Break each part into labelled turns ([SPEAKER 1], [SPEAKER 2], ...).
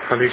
[SPEAKER 1] حديث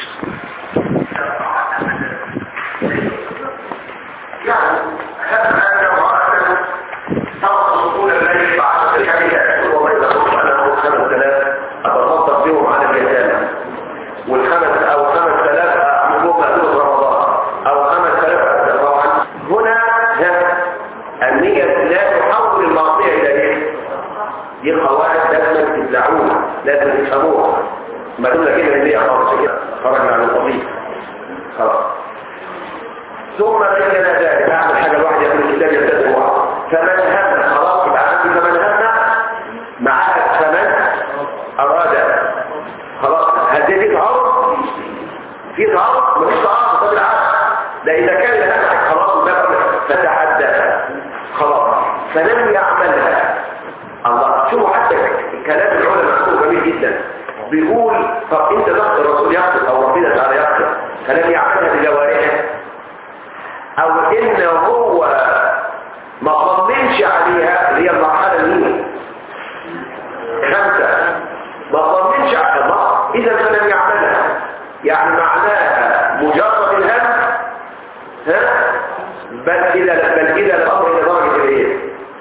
[SPEAKER 2] يعني هذا أنا وأنا تنقص طول الليل بعد الحديث والله إذا قلت أنا خمس ثلاث أتصدق بهم على اليتامى والخمس أو خمس ثلاث أعملهم مألوف رمضان أو خمس ثلاث طبعا هنا ها النية لا تحول المعصية إلى إيه؟ دي قواعد لازم تبلعوها لازم تفهموها ما تقول لك كده ليه أعرف كده خرجنا عن الطبيب خلاص ثم بين ذلك اعمل حاجه الواحد يقول الكتاب يبتدئ فمن هم خلاص يبقى عندي فمن هم معاك فمن اراد خلاص هدي في تعارض في تعارض مفيش تعارض ده بالعكس ده اذا كان لنفسك خلاص الباب فتحدث خلاص فلم يعملها الله شوفوا حتى كلام العلماء كله جميل جدا بيقول طب انت ضغط الرسول يقصد او ربنا تعالى يقصد فلم يعملها بجوارحه او ان هو ما طمنش عليها اللي هي المرحله الاولى خمسه ما طمنش على الله اذا فلم يعملها يعني معناها مجرد الهم ها بل الى بل الى الامر الى درجه الايه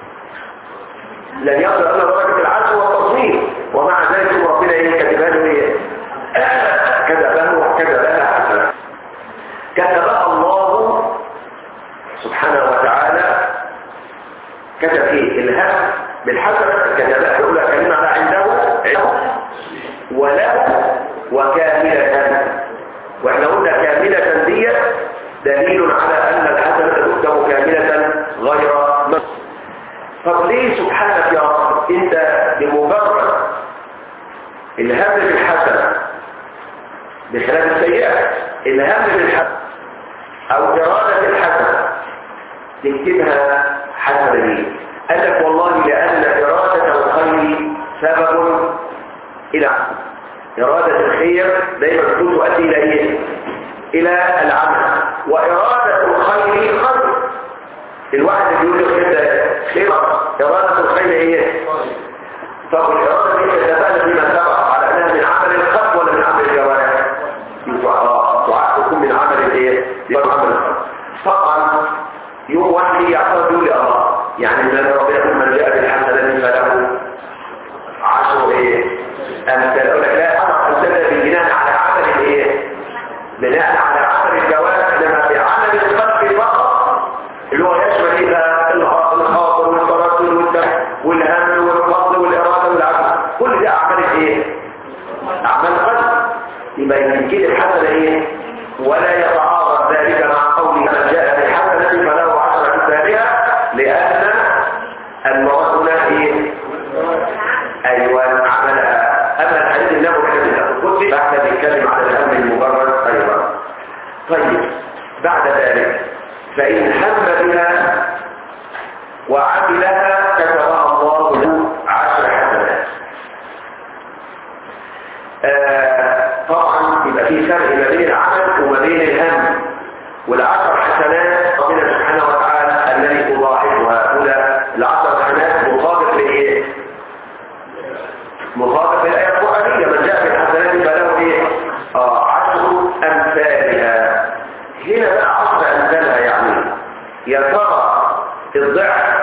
[SPEAKER 2] لن يصل الى درجه العزم والتصميم ومع ذلك ربنا ايه كتبها له ايه كتبها وكتبها حسنه كتبها الله سبحانه وتعالى كتب فيه الهم بالحسنة كتبها الأولى كلمة ما عنده عنده وله وكاملة وإحنا قلنا كاملة دي دليل على أن الحسنة تكتب كاملة غير نص طب ليه سبحانك يا رب انت بمجرد الهم بالحسنة بخلاف السيئة الهم بالحسنة او ارادة الحسنة تكتبها حسنة ليه قال لك والله لان ارادة الخير سبب الى ارادة الخير دايما تؤدي الى ايه الى العمل وارادة الخير خير الواحد اللي يقول لك كده خير ارادة الخير ايه طب الاراده دي تتبادل فيما سبق على انها من عمل القلب ولا من عمل الجوارح تكون من عمل الايه من عمل القلب طبعا يوم واحد يعترض يقول يا الله يعني ان ربنا يقول من جاء بالحسنات فله عشر ايه امثال يقول لك لا انا امثال بناء على عمل الايه بناء على عمل الجوارح انما بعمل القلب فقط اللي هو يشمل ايه بقى الخاطر والتردد والدم والهم والقصد والاراده والعزم كل ده اعمال ايه اعمال قلب يبقى يمكن الحسنه ايه ولا يتعارض ذلك مع قول من جاء بالحسنه فله عشر امثالها لان المراد هنا ايه ايوه عملها اما الحديث النبوي كان في القدس فاحنا بنتكلم على الهم المجرد ايضا طيب بعد ذلك فان هم بها وعملها كتبها الله له عشر حسنات آه طبعا يبقى في فرق ما بين العمل وما بين الهم والعشر حسنات ربنا سبحانه وتعالى الذي تضاعفها هنا العشر حسنات مطابق لايه مطابق للايه القرانيه من جاء بالحسنات فله ايه اه عشر امثالها هنا بقى عشر امثالها يعني يا ترى الضعف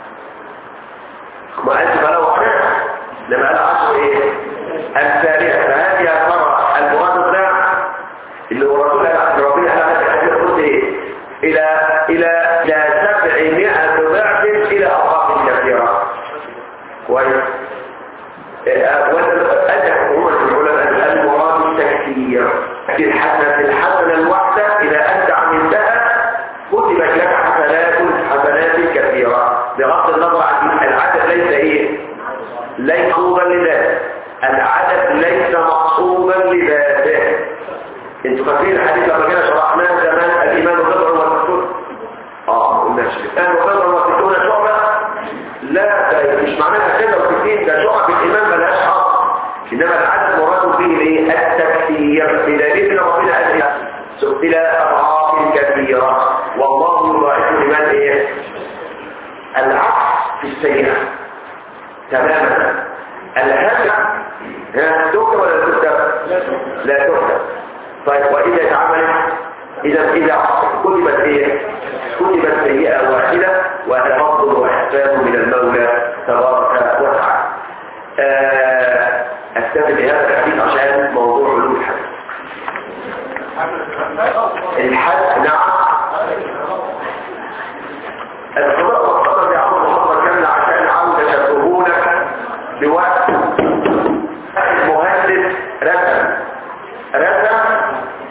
[SPEAKER 2] ما قالش فله عشر لما قال عشر ايه الثالثة فهذه يا ترى المراد الضعف اللي هو رسول ربنا قال هذا الحديث قلت ايه الى الى الى 700 ضعف الى اضعاف كثيرة كويس وأدى عموما العلماء المراد التكثير في الحسنة في الحسنة الواحدة إذا أنت عملتها كتبت لك حسنات حسنات كثيرة بغض النظر عن العدد ليس ايه ليس مقصوبا لذاته العدد ليس مقصوبا لذاته انتوا فاكرين الحديث لما كنا شرحناه زمان الايمان بضع وستون اه قلنا الايمان بضع وستون شعبة لا ده مش معناها كده وستين ده شعب الايمان ملهاش حق انما العدد مراد به ايه التكثير بدليل ان ربنا قال الى اضعاف كثيره والله يضاعف لمن ايه العكس في السيئه تماما الهم ها تكتب ولا تكتب لا تكتب طيب وإذا اتعملت إذا إذا كتبت إيه كتبت سيئة واحدة وهذا فضل وإحسان من المولى تبارك وتعالى آه، أستفد بهذا الحديث عشان موضوع علوم الحديث الحد نعم القضاء والقدر يعود محمد كامل عشان عودة تشبهونك بوقت المهندس رسم رسم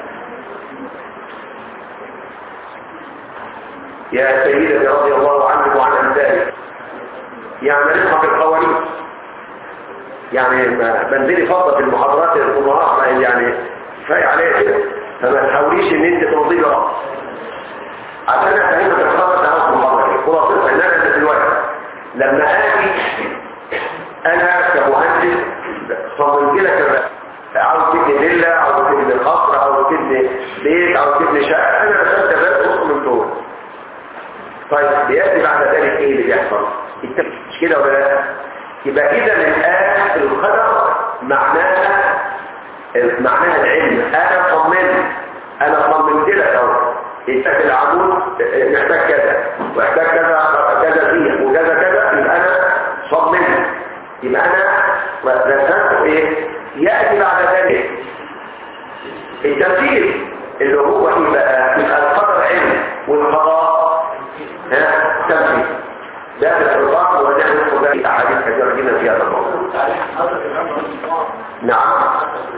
[SPEAKER 2] يا سيدتي رضي الله عنك وعن امثالك يعني نفهم القوانين يعني ما بنزلي فضة في المحاضرات الامراء يعني كفايه عليها كده فما تحاوليش ان انت ترضي رأس عشان افهمك الخطر ده في المحاضره خلاصتها ان انا دلوقتي لما اجي انا كمهندس صممت لك الرسم عاوز تبني فيلا عاوز تبني قصر عاوز تبني بيت عاوز تبني شقه انا رسمت بس من دول طيب بيأتي بعد ذلك ايه اللي بيحصل مش كده ولا لا يبقى اذا الان القدر معناها معناها العلم انا صممت انا صممت لك اهو يحتاج العمود محتاج كذا واحتاج كذا كذا فيه وكذا كذا يبقى انا صممت يبقى انا رسمت ايه ياتي بعد ذلك التفسير اللي هو ايه بقى يبقى القدر علم والقضاء ها تنفيذ ده الحرفان ونحن ندخل في احاديث كثيره جدا في هذا الموضوع نعم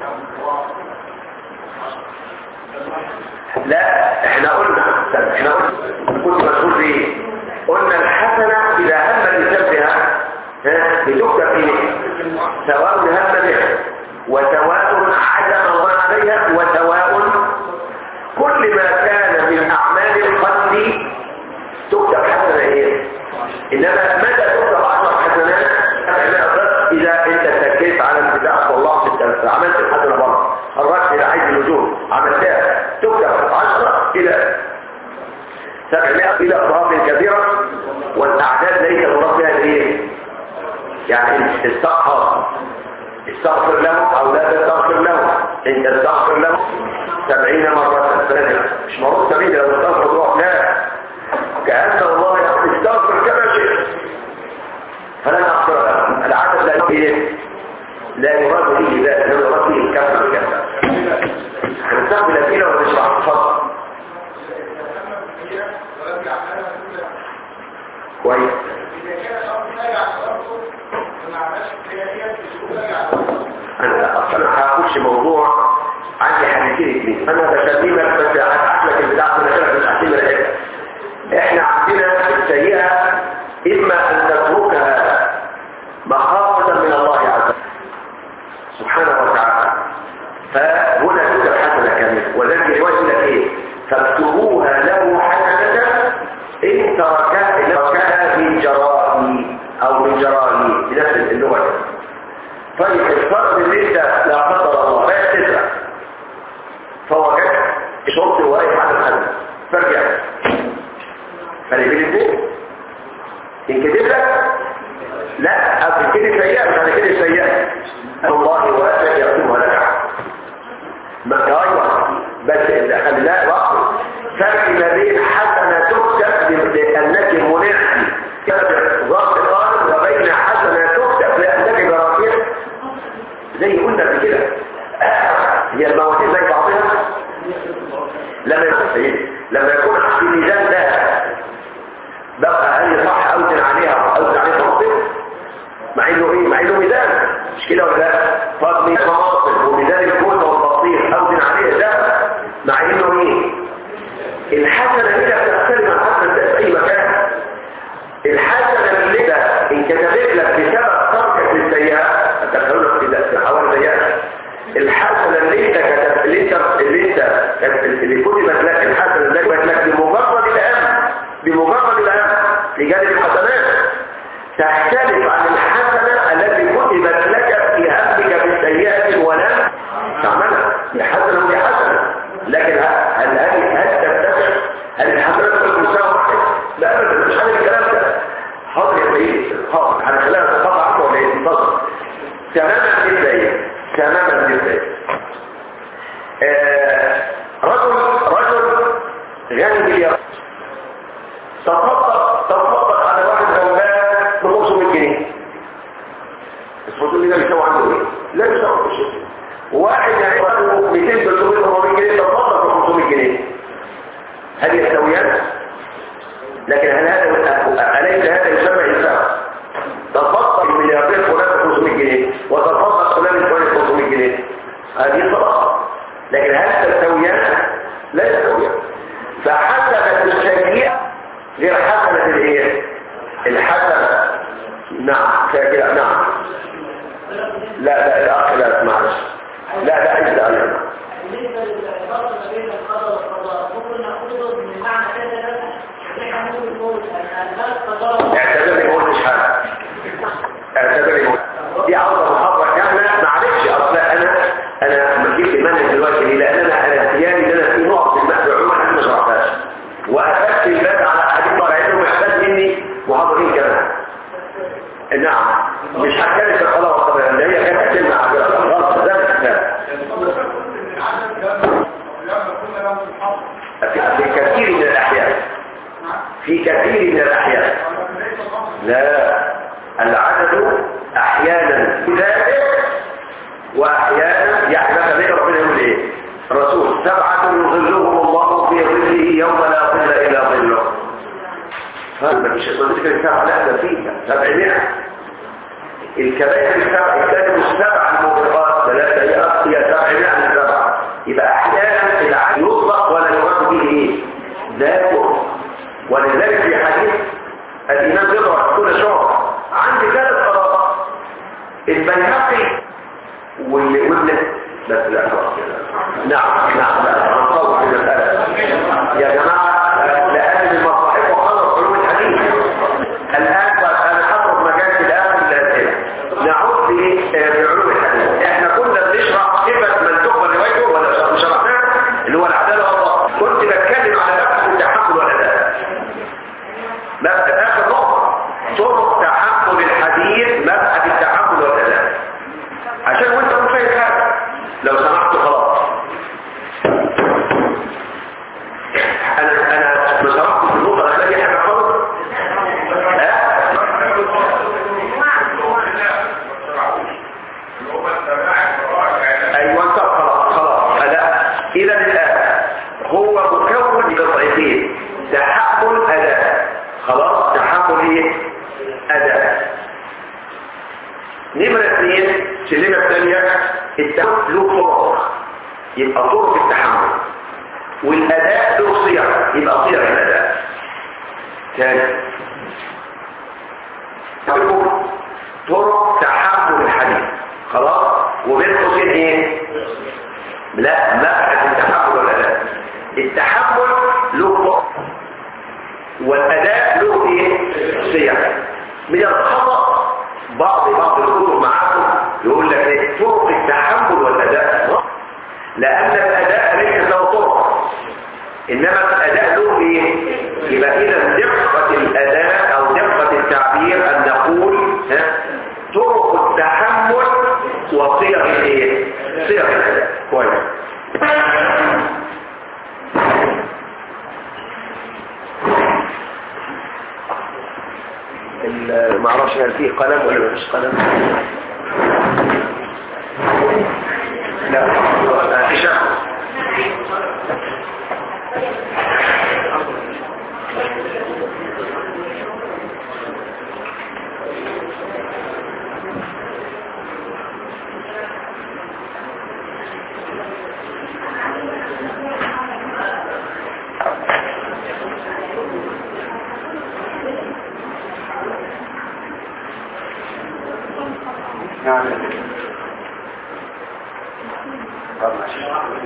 [SPEAKER 2] لا احنا قلنا احنا قلنا كنت مسؤول في ايه قلنا الحسنه اذا هم الانسان بها ها بتكتب فيه سواء هم بها وسواء عدم الله عليها وسواء كل ما كان من اعمال القلب تكتب حسنة ايه انما متى تكتب عشر حسنات اذا انت سكيت على البتاع طلعت التلفة عملت الحسنة بره الرأس الى عيد الوجود عملتها تكتب عشرة الى سبعمائة الى اضراب كثيرة والاعداد ليس مراد بها الايه يعني استغفر استغفر له او لا تستغفر له انت استغفر له سبعين مرة مش مرض سبعين لو استغفر روح لا كأن الله يستغفر كما شئت فلن أغفر له العدد لا ايه لا يراد به ذات لا يراد به الكفر الكفر هنستقبل الأسئلة ونشرح تفضل كويس انا اصلا هخش موضوع عندي حديثين اثنين انا بسلمك بس هفتح لك البتاع من غير مش هحكي لك احنا عندنا السيئة اما ان تتركها مخافة من الله عز وجل سبحانه وتعالى فهنا تكتب حسنة كاملة ولكن الوجه لك ايه فاكتبوها له حسنة ان تركها ان تركها من جرائي او من جرائي بنفس اللغة طيب الفرق اللي انت لا قدر الله لا تسرع فوجدت شرط واقف على الحد فارجع فرق بين الاثنين ينكتب لك لا او تكتب سيئة مش هتكتب سيئة الله واسع يكتبها لك ما ايوه بس اللي خلاه وقت فرق ما بين حسنة تكتب لانك منعت ضغط قارب وبين حسنة تكتب لانك جراثيم زي قلنا قبل كده هي المواسير زي بعضها لما يكون لما يكون في الميزان ده بقى هل صح اوزن عليها اوزن عليها مناصب مع انه ايه مع انه ميزان مش كده ولا لا طب ميزان مناصب وميزان الكون والبطيخ اوزن عليها ده مع انه ايه الحسنه هي بتختلف عن حسنه في اي مكان الحسنه اللي ده انكتبت لك بسبب تركك للسيئات تدخلوا في حوالي سيئات الحسنه اللي انت كتبت اللي انت اللي انت اللي كتبت لك الحسنه اللي كتبت لك بمجرد الامر بمجرد الامر في جانب الحسنات تختلف عن الحسنه التي كتبت لك في همك بالسيئه ولم تعملها هي حسنه وهي حسنه لكن هل هل هل تتفق هل الحسنات تكون مساويه واحد؟ لا ابدا مش هذا الكلام ده حاضر يا سيدي حاضر على خلاف تقطع عنه ولا ينتظر تماما جدا ايه تماما جدا آه غني باليقين تطبق تطبق على واحد غلبان ب 500 جنيه الفضل ده بيساوي عنده ايه؟ لا بيساوي شيء واحد عنده 200 300 400 جنيه تطبق ب 500 جنيه هل يستويان؟ لكن هل هذا أليس هذا يسمى إنسان؟ تطبق الملياردير فلان 500 جنيه وتطبق فلان الفلاني 500 جنيه هذه صدقة لكن هل تستويان؟ لا يستويان فحسنة السيئة غير حسنة الايه الحسنة نعم كده نعم لا لا لا لا معلش لا لا ابدا علينا
[SPEAKER 1] بالنسبة للعلاقة ما بين القدر والقضاء ممكن نأخذه من معنى كذا ده احنا ممكن نقول ان القدر
[SPEAKER 2] اعتبرني ما قلتش حاجه اعتبرني ما دي عاوزه محاضره كامله معلش اصل انا انا ما جبت المنهج دلوقتي ليه لان انا انا احتياجي ان انا في نقط في المهد عموما انا ما شرحتهاش وافدت الباب على حديث طالعين ومحتاج مني محاضرين كمان نعم مش هتكلم في الصلاه والصلاه اللي هي كانت كلمه على خلاص ده الكتاب في في كثير من الاحيان في كثير من الاحيان لا العدد احيانا بذاته واحيانا يعني مثلا ليه ربنا يقول ايه الرسول سبعه يظلهم الله في ظله يوم لا ظل الا ظله هذا مش ذكر السبعه لا ده فيها سبعمائه الكبائر السبع الكاتب السبع الموبقات ثلاثه هي هي سبعمائه من سبعه يبقى احيانا العدد يطلق ولا يراد به ايه ذاته ولذلك في حديث الإمام يضرب كل شعر عندي ثلاث قرارات البيهقي واللي واللي بس لا خلاص كده نعم نعم لا هنطول في المسألة يا جماعة لأن المصاحب وخلص علوم الحديث الآن أنا هضرب مجال في الآخر للأسئلة نعود بعلوم الحديث احنا كنا بنشرح صفة من تقبل روايته ولا شرحناها اللي هو العدالة والله كنت بتكلم على نفس التحمل والأداء مبحث آخر نقطة طرق تحمل الحديث مبحث التحمل والأداء عشان وانت مش فاهم حاجة لو سمحت خلاص انا انا ما سمحت في النقطة هتلاقي حاجة خالص ايوه انت خلاص خلاص اداء اذا الان هو مكون لقطعتين تحمل اداء خلاص تحمل ايه اداء نمرة اثنين الكلمة الثانية التحمل له طرق يبقى طرق التحمل والاداء له صيغ يبقى صيغ الاداء ثاني طرق تحمل الحديث خلاص وبين قوسين ايه لا مبحث التحمل والاداء التحمل له طرق والاداء له ايه صيغ من الخطا بعض بعض الكتب معاكم يقول لك ايه طرق التحمل والاداء لان الاداء ليس له طرق انما الاداء له ايه يبقى اذا دقه الاداء او دقه التعبير ان نقول ها طرق التحمل وصيغ الايه صيغ الاداء كويس ما اعرفش هل فيه قلم ولا مفيش قلم لا هشام نعم طب ماشي.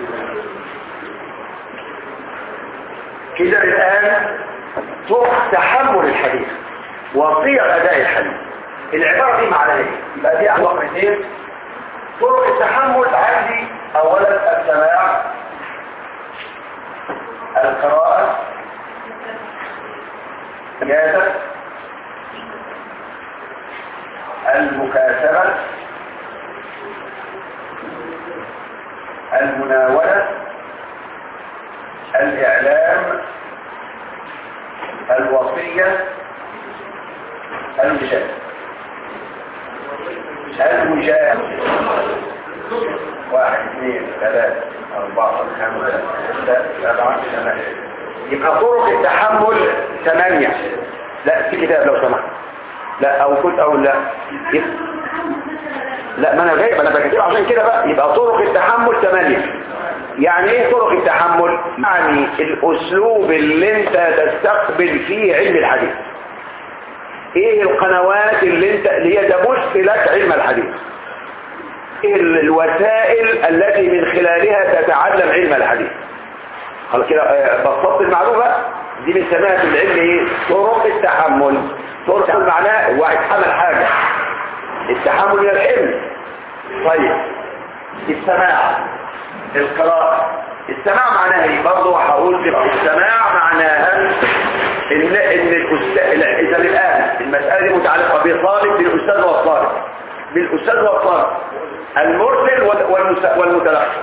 [SPEAKER 2] كده الآن طرق تحمل الحديث وصيغ أداء الحديث العبارة دي معناها ايه؟ يبقى دي أول مرتين طرق التحمل عندي أولا السماع القراءة الجادة المكاتبة المناولة الإعلام الوصية الوجاء الوجاء واحد اثنين ثلاثة أربعة خمسة ستة سبعة ثمانية يبقى طرق التحمل ثمانية لا في كتاب لو سمحت لا او كنت او لا يبقى لا ما انا غايب انا بكتب عشان كده بقى يبقى طرق التحمل ثمانية يعني ايه طرق التحمل يعني الاسلوب اللي انت تستقبل فيه علم الحديث ايه القنوات اللي انت اللي هي تبث لك علم الحديث ايه الوسائل التي من خلالها تتعلم علم الحديث خلاص كده آه، بسطت المعلومة دي بنسميها في العلم ايه طرق التحمل طرق التحمل معناه واحد حمل حاجة التحمل من الحمل طيب السماع القراءة السماع معناها ايه برضه هقول لك السماع معناها ان ان الاستاذ اذا الان المساله دي متعلقه بطالب بالاستاذ والطالب بالاستاذ والطالب المرسل وال- والمس- والمتلقي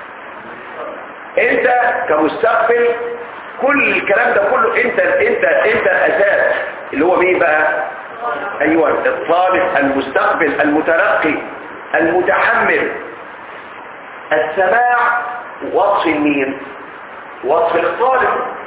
[SPEAKER 2] انت كمستقبل كل الكلام ده كله انت انت انت الاساس اللي هو مين بقى ايوه الطالب المستقبل المتلقي المتحمل السماع وصف مين وصف الطالب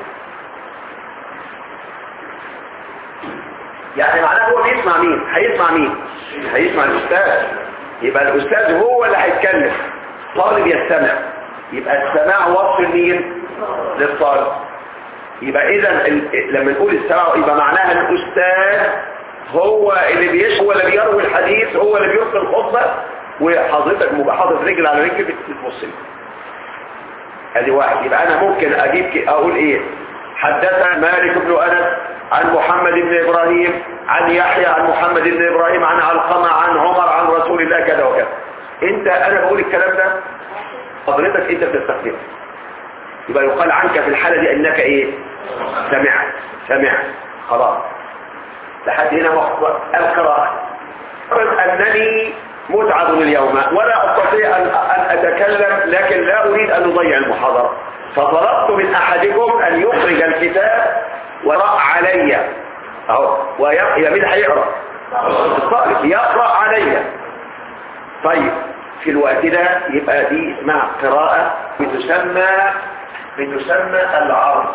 [SPEAKER 2] يعني معناه هو بيسمع مين هيسمع مين هيسمع الاستاذ يبقى الاستاذ هو اللي هيتكلم طالب يستمع يبقى السماع وصف مين للطالب يبقى اذا ال- لما نقول السماع يبقى معناها الاستاذ هو اللي بيش هو اللي بيروي الحديث هو اللي بيلقي الخطبه وحضرتك مبقى حاطط رجل على رجل بتبص لي ادي واحد يبقى انا ممكن اجيب ك- اقول ايه حدثنا مالك بن انس عن محمد بن ابراهيم عن يحيى عن محمد بن ابراهيم عن علقمه عن عمر عن رسول الله كذا وكذا انت انا بقول الكلام ده حضرتك انت بتستخدمه يبقى يقال عنك في الحالة دي انك ايه سمعت سمعت خلاص لحد هنا وقت القراءة فرض انني متعب اليوم ولا استطيع ان أن اتكلم لكن لا اريد ان اضيع المحاضرة فطلبت من احدكم ان يخرج الكتاب ويقرأ علي اهو ويق- يبقى مين هيقرأ الطالب يقرأ علي طيب في الوقت ده يبقى دي اسمها قراءة بتسمى بتسمى العرض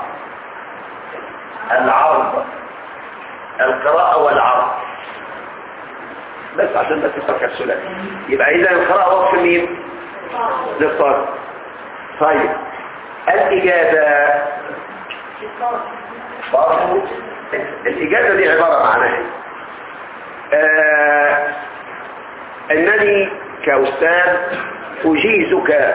[SPEAKER 2] العرض القراءة والعرض بس عشان بس تفكر السلام يبقى اذا القراءة وصف مين للطالب طيب الإجابة برضو الإجابة دي عبارة معناها آه أنني كأستاذ أجيزك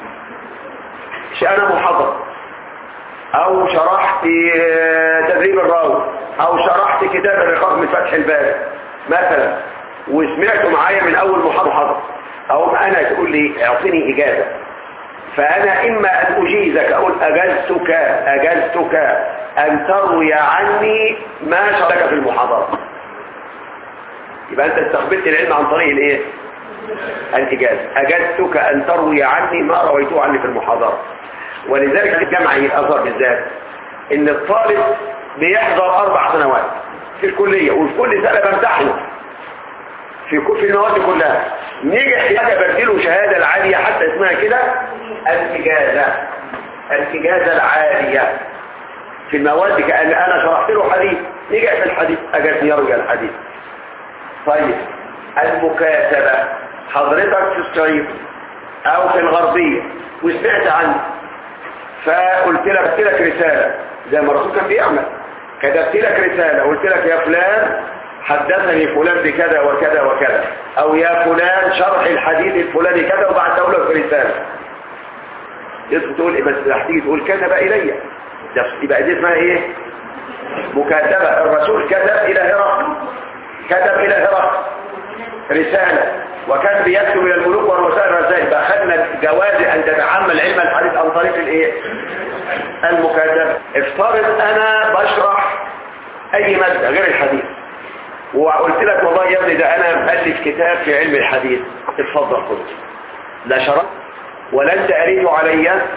[SPEAKER 2] شأن محاضرة أو شرحت آه، تدريب الراوي أو شرحت كتاب الرقاق من فتح الباب مثلا وسمعت معايا من أول محاضرة أو أنا تقول لي اعطيني إجابة فأنا إما أن أجيزك أقول أجزتك أجزتك أن تروي عني ما شرك في المحاضرة يبقى أنت استقبلت العلم عن طريق الإيه؟ الإجازة أجزتك أن تروي عني ما رويته عني في المحاضرة ولذلك الجامعة الأزهر بالذات إن الطالب بيحضر أربع سنوات في الكلية وفي كل سنة بمتحنه في كل في المواد كلها نجح حاجة بديله شهادة العالية حتى اسمها كده الإجازة الإجازة العالية في المواد كأن أنا شرحت له حديث نجح في الحديث أجازني يروي الحديث طيب المكاتبة حضرتك في الصعيد أو في الغربية وسمعت عنه فقلت لك قلت لك رسالة زي ما الرسول كان بيعمل كتبت لك رسالة قلت لك يا فلان حدثني فلان بكذا وكذا وكذا او يا فلان شرح الحديث الفلاني كذا وبعته لك في رسالة يدخل تقول إيه بس هتيجي تقول كتب الي ده يبقى دي اسمها ايه مكاتبة الرسول كتب الى هرقل كتب الى هرقل رسالة وكان بيكتب الى الملوك والرسائل الرسائل فاخذنا جواز ان تتحمل علم الحديث عن طريق الايه المكاتبة افترض انا بشرح اي مادة غير الحديث وقلت لك والله يا ابني ده انا مؤلف كتاب في علم الحديث اتفضل خد لا شرط ولا انت قريته عليا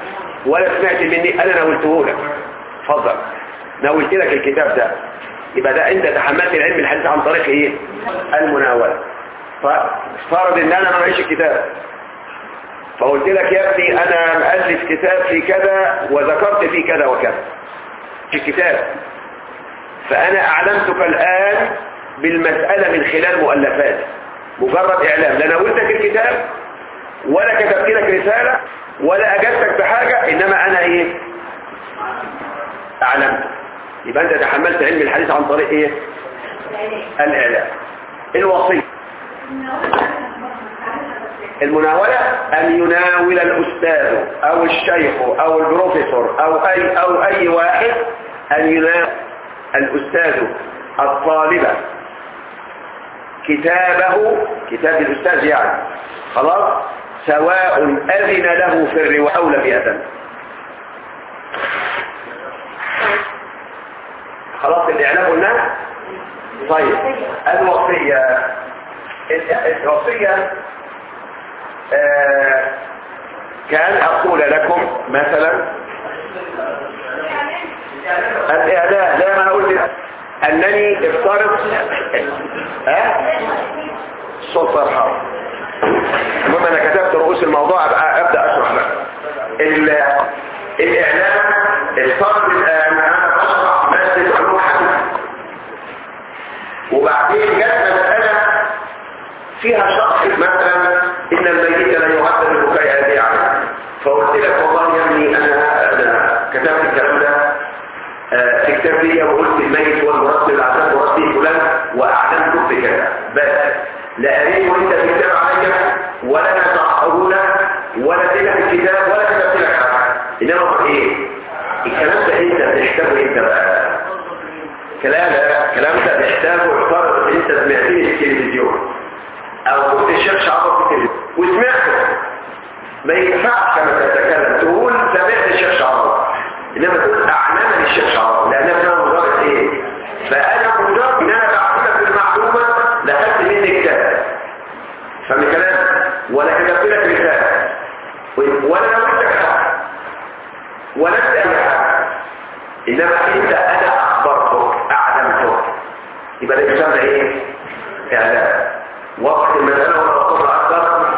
[SPEAKER 2] ولا سمعت مني انا ناولته لك اتفضل ناولت لك الكتاب ده يبقى ده انت تحملت العلم الحديث عن طريق ايه المناولة فافترض ان انا ما معيش الكتاب فقلت لك يا ابني انا مؤلف كتاب في كذا وذكرت فيه كذا وكذا في الكتاب فانا اعلمتك الان بالمسألة من خلال مؤلفات مجرد اعلام لا ناولتك الكتاب ولا كتبت لك رسالة ولا اجبتك بحاجة انما انا ايه اعلمت يبقى انت تحملت علم الحديث عن طريق ايه الاعلام الوصية المناولة أن يناول الأستاذ أو الشيخ أو البروفيسور أو أي, أو أي واحد أن يناول الأستاذ الطالب كتابه كتاب الأستاذ يعني خلاص سواء أذن له في الرواية أو لم يأذن خلاص الإعلام قلنا طيب الوصية الوصية آه كان أقول لكم مثلا الإعلام لا ما أقول لك أنني افترض ها الصوت فرحان المهم أنا كتبت رؤوس الموضوع أبدأ أشرح لك الإعلام افترض الآن أنا بشرح مادة علوم حديث وبعدين جت مسألة فيها شرح مثلا إن الميت لا يعد بالبكاء هذه عليه فقلت لك والله يا ابني أنا, أنا كتبت الكلام ده في كتاب ليا وقلت الميت هو المرتب العذاب مرتب فلان وأعلمتك بكذا بس لا أريد وأنت في كتاب عليك ولا نتعقرون ولا تلك الكتاب ولا كتبت لك حاجة إنما إيه الكلام ده أنت بتحتاجه أنت بقى كلام كلام ده بيحتاجه افترض أنت سمعتني في التلفزيون او كنت الشيخ شعراوي في التلفزيون وسمعته ما ينفعش كما تتكلم تقول سمعت الشيخ شعراوي انما تقول اعلمني الشيخ شعراوي لان انا مجرد ايه فانا مجرد ان انا بعتلك المعلومه لخدت مني كتاب فاهم الكلام ولا كتبت لك رساله ولا نويتك حاجه ولا انت اي حاجه انما انت انا اخبرتك اعلمتك يبقى ده يسمى ايه اعلام وقت المسألة والرسول أكثر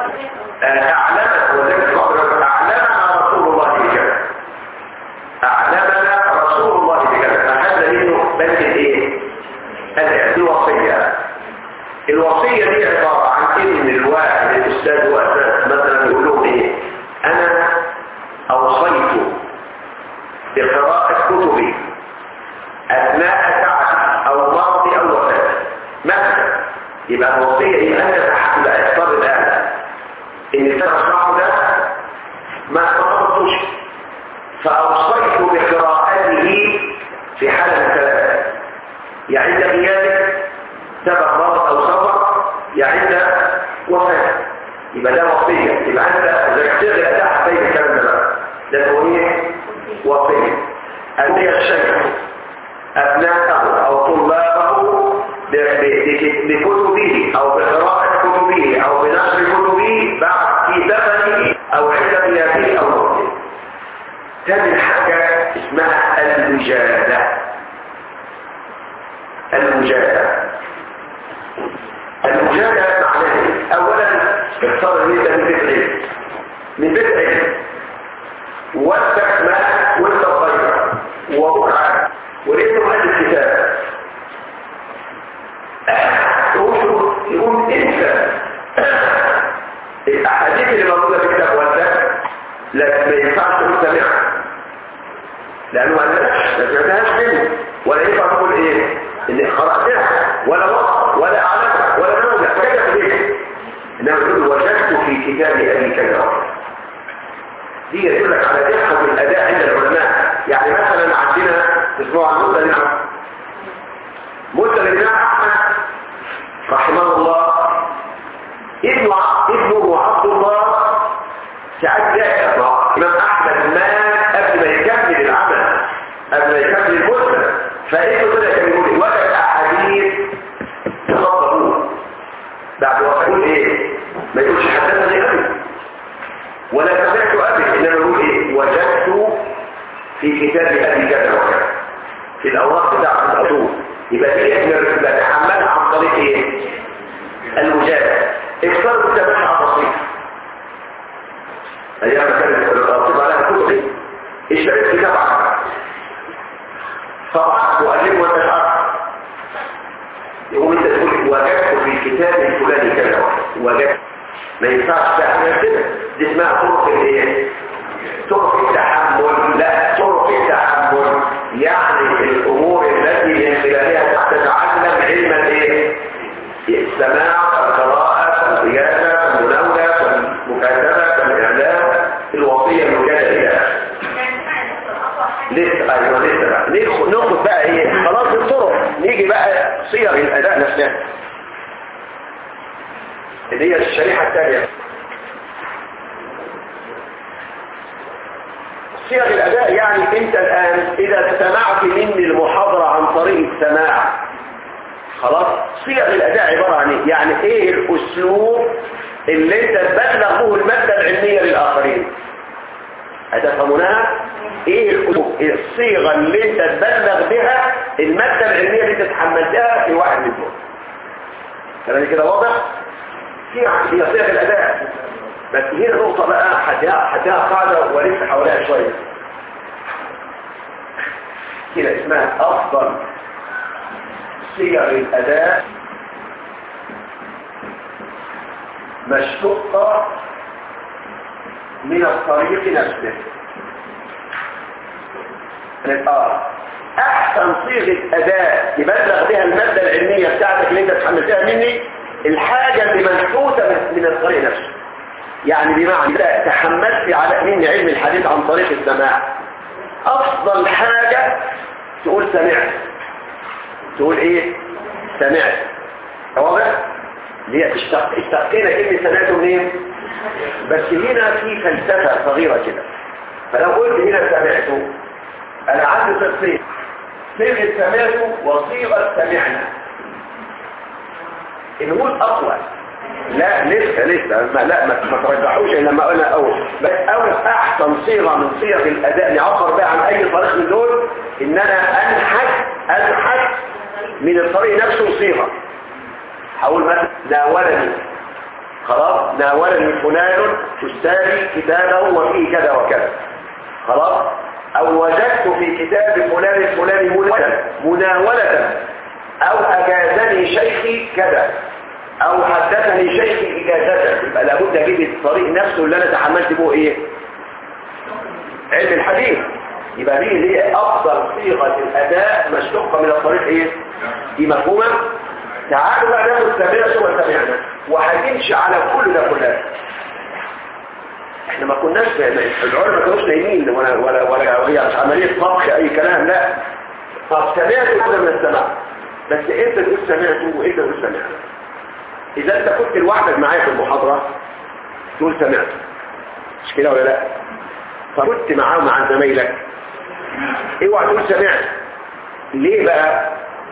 [SPEAKER 2] أعلمت وذلك قبل أعلمنا رسول الله بكذا أعلمنا رسول الله بكذا فهذا منه بس الإيه؟ الوصية الوصية دي عبارة عن إن الواحد الأستاذ وأساس مثلا يقول لهم إيه؟ أنا أوصيت بقراءة كتبي أثناء تعب أو مرض أو وفاة مثلا يبقى الوصية هي أن يبقى إفطار الآن إن الترشح ده ما تطرطوش فأوصيت بقراءته في حالة ثلاثة يا عند غيابك سبق مرض أو سفر يا عند وفاة يبقى ده وصية يبقى أنت ذكرت تحت بين الكلام ده ده هو ايه وصية أن الشيخ أبناءه أو طلابه بكتبه او بقراءة كتبه او بنشر كتبه بعد في زمنه او عند غيابه او موته تاني حاجة اسمها المجادة المجادة المجادة معناها ايه؟ اولا اختار ان انت من بيت علم من بيت علم وانتك مالك وانت صغير وبكره ولقيته مؤلف كتاب يقول انت الاحاديث اللي موجوده في كتاب والدك لا ما ينفعش تستمعها لانه ما قالكش ما سمعتهاش منه ولا ينفع تقول ايه ان قراتها ولا وقت ولا اعلمها ولا نوجه كده في ايه انما يقول وجدت في كتاب ابي كذا دي يدل لك على دقه الاداء عند العلماء يعني مثلا عندنا اسمه عن مدة الإمام مدة الإمام أحمد رحمه الله ابن ابنه عبد الله ساعات جاء الإمام أحمد مات قبل ما يكمل العمل قبل ما يكمل المدة فإنه طلع كان يقول وجد أحاديث تخطبوه بعد وفاة ايه؟ ما يقولش حدثني أبي ولا سمعت أبي إنما يقول إيه؟ وجد في كتاب ابي كذا وكذا في الاوراق بتاعت الاصول يبقى دي احنا بنتحملها عن طريق ايه المجاهده اكثر التبعها بسيط ايام كانت الخطيب على الكتب اشتريت كتاب عنها طبعا مؤلف وانت تعرف يقوم انت تقول وجدت في الكتاب الفلاني كذا وجدت ما ينفعش تعمل كده دي اسمها طرق الايه طرق التحمل لا طرق التحمل يعني الامور التي من خلالها تتعلم علم الايه السماع القراءه الرياضه المناوله المكاتبه الاعلام الوصيه المجاده الى اخره لسه ايوه لسه بقى ناخد ناخد بقى ايه خلاص الطرق نيجي بقى صيغ الاداء نفسها اللي هي الشريحه الثانيه صيغ الاداء يعني انت الان اذا سمعت مني المحاضره عن طريق السماع خلاص صيغ الاداء عباره عن ايه يعني ايه الاسلوب اللي انت تبلغ به الماده العلميه للاخرين هتفهمونها ايه الصيغة اللي انت تبلغ بها المادة العلمية اللي انت تحملتها في واحد من دول كلامي كده واضح في هي صيغ الاداء بس هنا نقطة بقى حدها حدها قاعدة ولسه حواليها شوية كده اسمها افضل صيغ الاداء مشتقة من الطريق نفسه اه احسن صيغه اداء يبلغ بها الماده العلميه بتاعتك اللي انت تحملتها مني الحاجه اللي منحوته من الطريق نفسه يعني بمعنى إذا تحملت على مني علم الحديث عن طريق السماع افضل حاجه تقول سمعت تقول ايه سمعت واضح ليه اشتق اشتقينا كلمه سمعته منين بس هنا في فلسفه صغيره كده فلو قلت هنا سمعته انا عندي تفسير صيغه سمعته وصيغه سمعنا نقول اقوى لا لسه لسه ما لا ما, ما ترجحوش الا لما قلنا اول بس اول احسن صيغه من صيغ الاداء نعبر بها عن اي طريق من دول ان انا انحت انحت من الطريق نفسه صيغه هقول مثلا ناولني خلاص ناولني فلان استاذي كتابه وفيه كذا وكذا خلاص او وجدت في كتاب فلان الفلاني مناولة مناولة او اجازني شيخي كذا او حدثني شيخي اجازة يبقى لابد اجيب الطريق نفسه اللي انا تحملت به ايه علم الحديث يبقى دي اللي هي افضل صيغة الاداء مشتقة من الطريق ايه دي مفهومة تعالوا بقى ناخد سمعنا ثم سمعنا وهتمشي على كل ده كلها احنا ما كناش العلماء ما كانوش نايمين ولا ولا ولا وهي مش عمليه طبخ اي كلام لا طب سمعت كده من السماع بس انت تقول سمعت وانت تقول سمعت اذا انت كنت لوحدك معايا في المحاضره تقول سمعت مش كده ولا لا فكنت معاه مع زمايلك اوعى تقول سمعت ليه بقى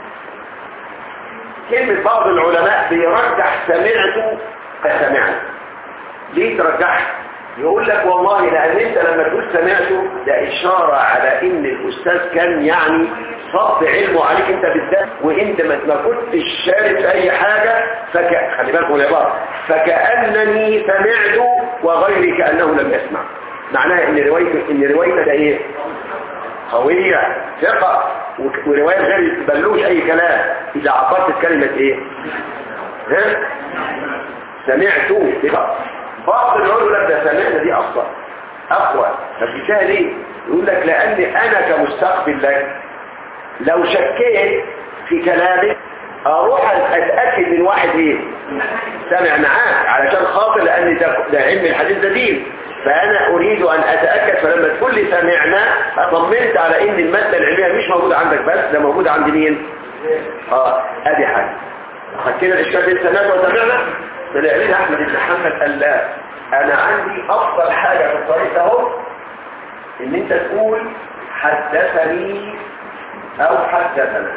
[SPEAKER 2] كلمة بعض العلماء بيرجح سمعت سمعت ليه ترجحت يقول لك والله لأن انت لما تقول سمعته ده إشارة على ان الأستاذ كان يعني صب علمه عليك انت بالذات وانت ما كنتش شارك في اي حاجة فك... خلي بالك من العبارة فكأنني سمعت وغيري كأنه لم يسمع معناها ان روايته ان روايته ده ايه قوية ثقة ورواية غير بلوش اي كلام اذا عبرت كلمة ايه ها سمعت ثقة بعض العلماء ده سمعنا دي أفضل أقوى فبالتالي ليه يقول لك لأن أنا كمستقبل لك لو شكيت في كلامك أروح أتأكد من واحد إيه سمع معاك علشان خاطر لأن ده, ده علم الحديث ده دين فأنا أريد أن أتأكد فلما تقول لي سمعنا طمنت على إن المادة العلمية مش موجودة عندك بس ده موجودة عند مين آه أدي حاجة خدتنا الإشكال دي سمعت وسمعنا طلع لنا احمد بن حنبل قال لا انا عندي افضل حاجة في الطريق اهو ان انت تقول حدثني او حدثنا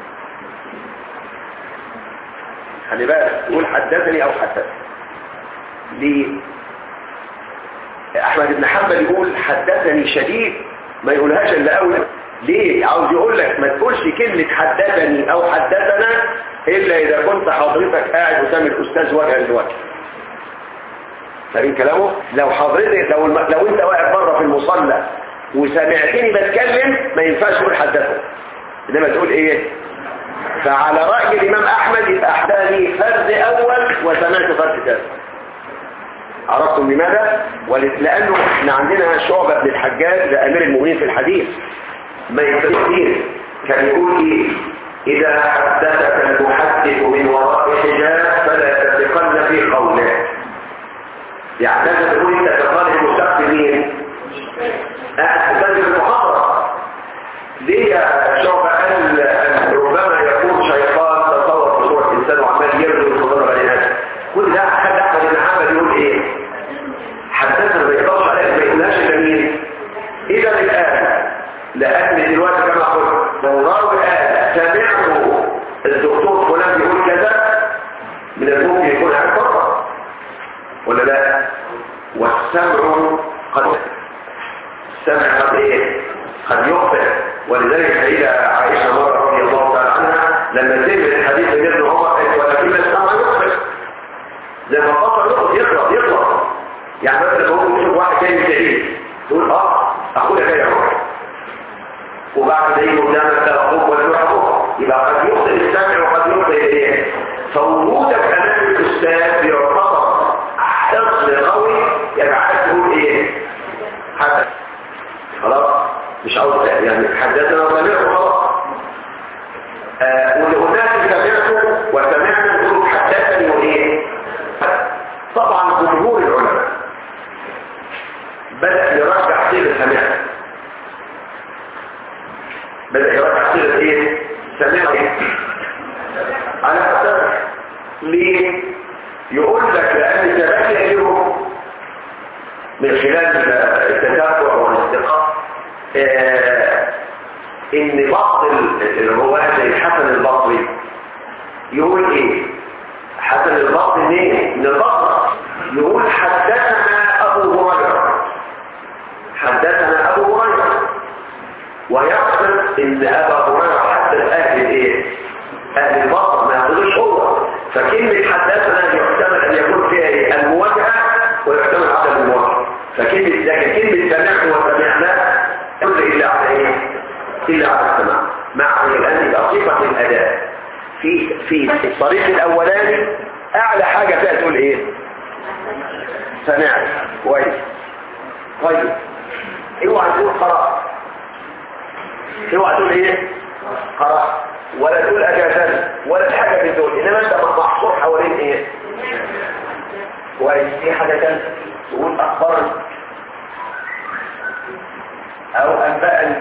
[SPEAKER 2] خلي بالك تقول حدثني او حدثني ليه احمد بن حنبل يقول حدثني شديد ما يقولهاش الا اول ليه عاوز يقول لك ما تقولش كلمة حدثني او حدثنا الا اذا كنت حضرتك قاعد قدام الاستاذ وجها لوجه فاهمين كلامه لو حضرتك لو الم... لو انت واقف بره في المصلى وسمعتني بتكلم ما ينفعش تقول حدثني انما تقول ايه فعلى رأي الامام احمد يبقى احداني فرد اول وسمعت فرد ثاني عرفتم لماذا؟ ول- لأنه احنا عندنا شعبة بن الحجاج ده أمير المؤمنين في الحديث ما يفرقين كان يقول إيه إذا حدثك المحدث من وراء حجاب فلا تثقن في قوله يعني لازم تقول انت كطالب مشتق مين؟ قاعد تسجل المحاضرة ليه يا شعبة قال أن ربما يكون شيطان تصور في صورة إنسان وعمال يرجو الخضر بني آدم كل ده حد أحمد بن حنبل يقول إيه؟ حدثنا ما يقدرش عليه ما يقولهاش إلا مين؟ إذا الآن لأن دلوقتي كما قلت لو راوي قال سمعت الدكتور فلان بيقول كذا من الممكن يكون عارف بره ولا لا؟ والسمع قد السمع قد ايه؟ قد يخطئ ولذلك سيدة عائشة مرة رضي الله تعالى عنها لما سمعت الحديث من ابن عمر قالت ولكن السمع يخطئ زي ما البصر يخطئ يغلط يغلط يعني مثلا لو هو يشوف واحد جاي من بعيد تقول اه اخويا جاي اهو وبعد ده يجي قدامك لا اخوك ولا له اخوك يبقى قد يخطئ السمع وقد يخطئ الايه فوجودك امام الاستاذ يعتبر حفظ قوي يجعلك تقول ايه حدث خلاص مش عاوز يعني حدثنا وسمعته خلاص آه واللي هناك سمعته وسمعنا نقول حدثني وايه طبعا جمهور العلماء بدأ يرجع صيغه سمعت بدأ يرجع صيغه ايه سمعت على حسب ليه يقول لك لأن تبين لهم من خلال التتبع والاستقاء آه ان بعض الرواة زي الحسن البصري يقول ايه حسن البصري منين من البصرة يقول حدثنا ابو هريرة حدثنا ابو هريرة ويقصد ان ابا هريرة حدث اهل الايه اهل البصر ما يقولوش هو فكلمة حدثنا يحتمل ان يكون فيها ايه المواجهة ويحتمل عدم المواجهة فكلمة لكن كلمة سمعت وسمعنا كل إلا على إيه؟ إلا على السماع مع الآن يبقى صفة الأداء في في الطريق الأولاني أعلى حاجة فيها تقول إيه؟ سمعت كويس طيب اوعى تقول قرأت اوعى تقول إيه؟ قرأت ولا تقول أجازات ولا حاجة من دول إنما أنت محصور حوالين إيه؟ كويس في حاجة تانية تقول أخبرني او انبأني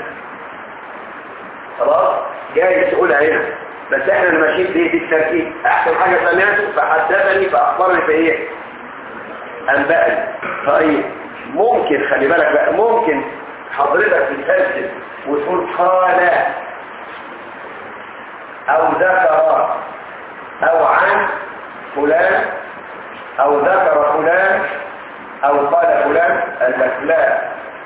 [SPEAKER 2] خلاص جاي تقولها هنا بس احنا الماشيين دي بالترتيب احسن حاجة سمعته فحدثني فاخبرني في ايه انبأني طيب ممكن خلي بالك بقى ممكن حضرتك تتسجل وتقول قال او ذكر او عن فلان او ذكر فلان او قال فلان قال لك لا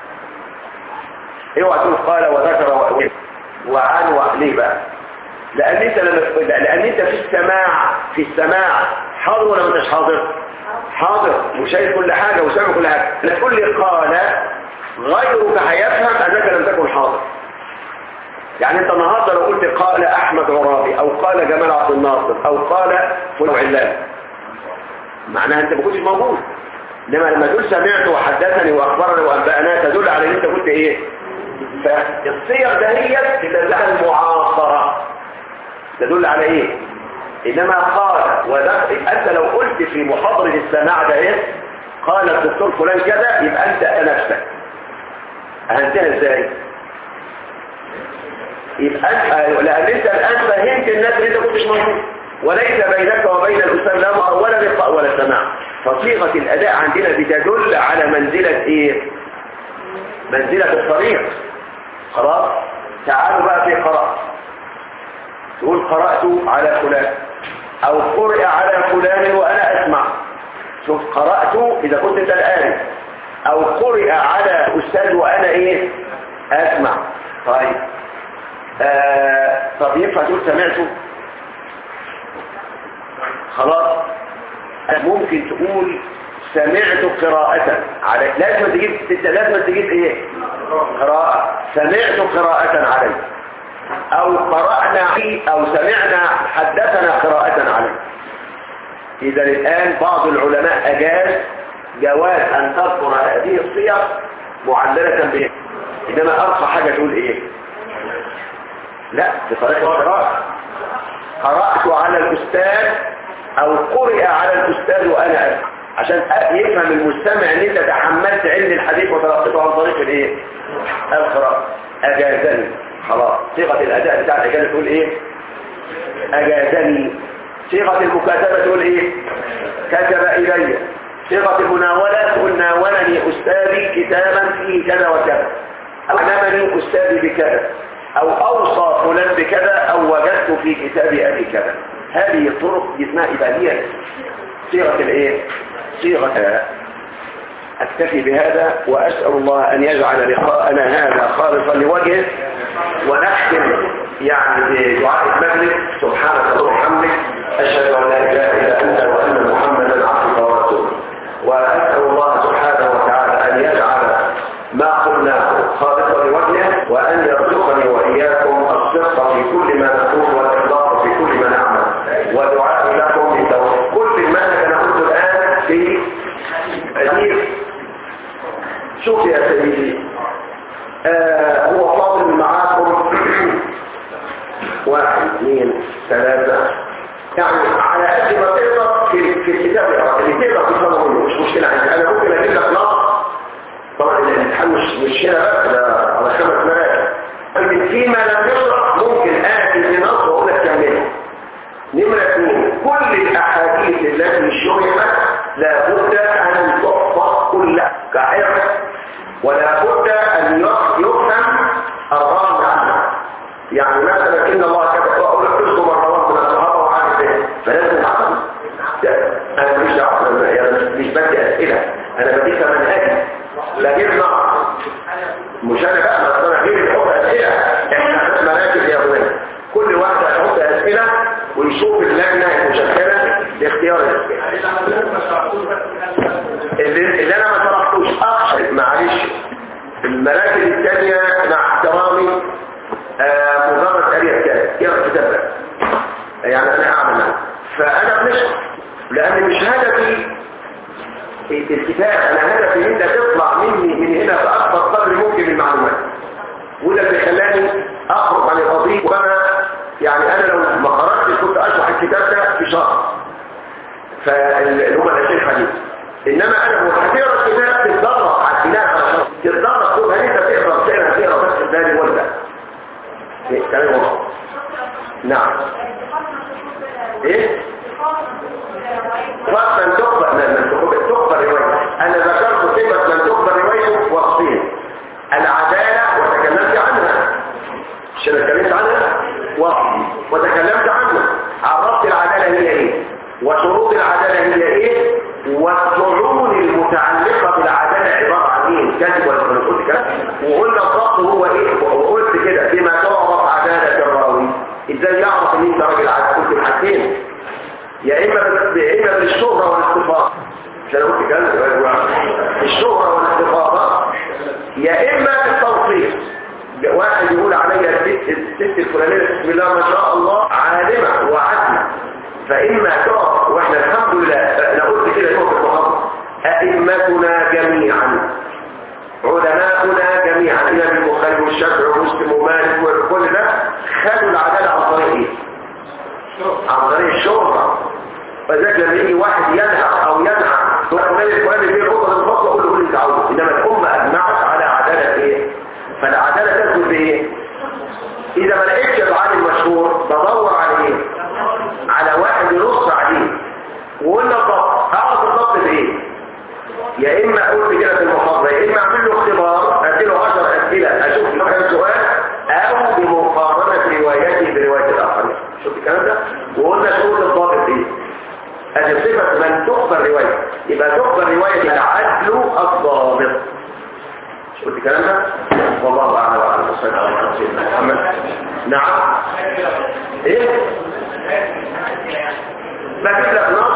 [SPEAKER 2] اوعى تقول قال وذكر وأوه. وعن وعليه بقى لان انت لما لان انت في السماع في السماع حاضر ولا ما انتش حاضر حاضر وشايف كل حاجه وسامع كل حاجه لا تقول لي قال غيرك هيفهم انك لم تكن حاضر يعني انت النهارده لو قلت قال احمد عرابي او قال جمال عبد الناصر او قال فلان علان معناها انت ما كنتش موجود انما لما تقول سمعت وحدثني واخبرني وانبأنا تدل على ان انت كنت ايه فالصيغ دهيت تدل على المعاصرة تدل على ايه انما قال وذكر انت لو قلت في محاضرة السماع ده قال الدكتور فلان كذا يبقى انت نفسك هنتهى ازاي يبقى انت لان انت الان فهمت الناس اللي انت كنتش موجود وليس بينك وبين الاستاذ لا مر ولا لقاء ولا سماع فصيغه الاداء عندنا بتدل على منزله ايه منزله الطريق خلاص تعالوا بقى في قراءه تقول قرات على فلان او قرئ على فلان وانا اسمع شوف قرات اذا كنت انت الان او قرئ على استاذ وانا ايه اسمع طيب آه طب ينفع تقول سمعته خلاص ممكن تقول سمعت قراءة عليك لازم تجيب لازم تجيب ايه قراءة سمعت قراءة عليك او قرأنا او سمعنا حدثنا قراءة عليك اذا الان بعض العلماء اجاز جواز ان تذكر هذه الصيغ معللة به انما ارقى حاجة تقول ايه لا بطريقة القراءة قرأت على الاستاذ او قرئ على الاستاذ وانا اسمع عشان يفهم المستمع ان انت تحملت علم الحديث وتلقيته عن طريق الايه القراءة اجازني خلاص صيغة الاداء بتاع الاجازة تقول ايه اجازني صيغة المكاتبة تقول ايه كتب الي صيغة المناولة تقول ناولني استاذي كتابا فيه كذا وكذا او علمني استاذي بكذا او اوصى فلان بكذا او وجدت في كتاب ابي كذا هذه الطرق اسمها اباديه صيغه الايه صيغه اكتفي بهذا واسال الله ان يجعل لقاءنا هذا خالصا لوجهه ونختم يعني بدعاء المغرب سبحانك اللهم وبحمدك اشهد ان لا اله الا انت وان محمدا عبدك ورسولك واسال الله سبحانه وتعالى ان يجعل ما قلناه خالصا لوجهه وان يرزقني واياكم الصدق في كل ما نقول والاخلاص في كل ما نعمل ودعائي لكم بتوفيق كل ما انا قلت الان في حديث شوف يا سيدي آه هو فاضل معاكم واحد اثنين ثلاثة يعني على قد ما تقدر في في الكتاب اللي تقدر تفهمه منه مش مشكلة عندي انا ممكن اجيب لك نص طبعا الامتحان مش مش هنا بس ده على خمس مراكز لكن فيما لم يشرح ممكن اتي بنص واقول لك كمله نمرة اثنين كل الاحاديث التي شرحت لابد ان تحفظ كلها كحفظ ولا بد ان يفهم الرام عنها يعني مثلا ان الله كتب اقول لك تذكر مرات من الصحابه وعارف ايه فلازم تعرف انا مش دعوه انا مش بدي اسئله انا بديك منهجي لا جبنا مش انا بقى ما انا غير اللي حط اسئله احنا مراكز يا ابونا كل واحد هيحط اسئله ونشوف اللجنه المشكله لاختيار الاسئله اللي, اللي انا ما شرحتوش اخشى معلش المراكز الثانيه مع احترامي آه مجرد قريه كده يقرا كتاب بس يعني انا اعمل معه فانا بنشرح لان مش هدفي الكتاب انا هدفي ان انت تطلع مني من هنا باكبر قدر ممكن من المعلومات وده اللي خلاني اخرج عن القضيه وما يعني انا لو ما خرجتش كنت اشرح الكتاب ده في شهر فاللي هم الاشياء الحديث انما انا هتقرا الكتاب تتدرب على الكتاب على شهر تتدرب تقول هل انت تقرا تقرا تقرا بس الثاني ولا كلام واضح نعم ايه وقت من تقبل من تقبل تقبل روايته انا ذكرت صفه من تقبل روايته وصفين العداله وتكلمت عنها مش انا اتكلمت عنها وصف وتكلمت عنها عرفت العداله هي ايه وشروط العداله هي ايه والطعون المتعلقه بالعداله عباره عن ايه كذب ولا قلت كده وقلنا الضبط هو ايه وقلت كده بما تعرف عداله الراوي ازاي يعرف ان انت راجل عداله قلت الحاجتين يا اما يا اما بالشهره والاستفاضه عشان قلت كده الشهره والاستفاضه يا اما بالتوصيف واحد يقول عليا الست الست الفلانيه بسم الله ما شاء الله عالمه وعدله فاما تقف واحنا الحمد لله انا قلت كده يوم المحاضره ائمتنا جميعا علماؤنا جميعا الى البخاري والشافعي ومسلم ومالك وكل ده خدوا العداله عن طريق ايه؟ عن طريق الشهره فذلك لما يجي واحد ينهى او ينهى فلان الفلاني في الخطه الفصل اقول له كل اللي عاوزه انما الامه اجمعت على عداله ايه؟ فالعداله تثبت بايه؟ اذا ما لقيتش العالم المشهور بدور على ايه؟ على واحد ينص عليه وقلنا الضبط اعرف الضبط بايه؟ يا اما اقول كده في المحاضره يا اما اعمل له اختبار اديله 10 اسئله اشوف له كام سؤال او بمقارنه روايته بروايه الاخرين شوف الكلام ده وقلنا شروط الضابط ايه ادي صفه من تقبل روايه يبقى تقبل روايه العدل الضابط قلت الكلام ده والله اعلم وعلى وصلى الله على سيدنا محمد نعم ايه بجيب لك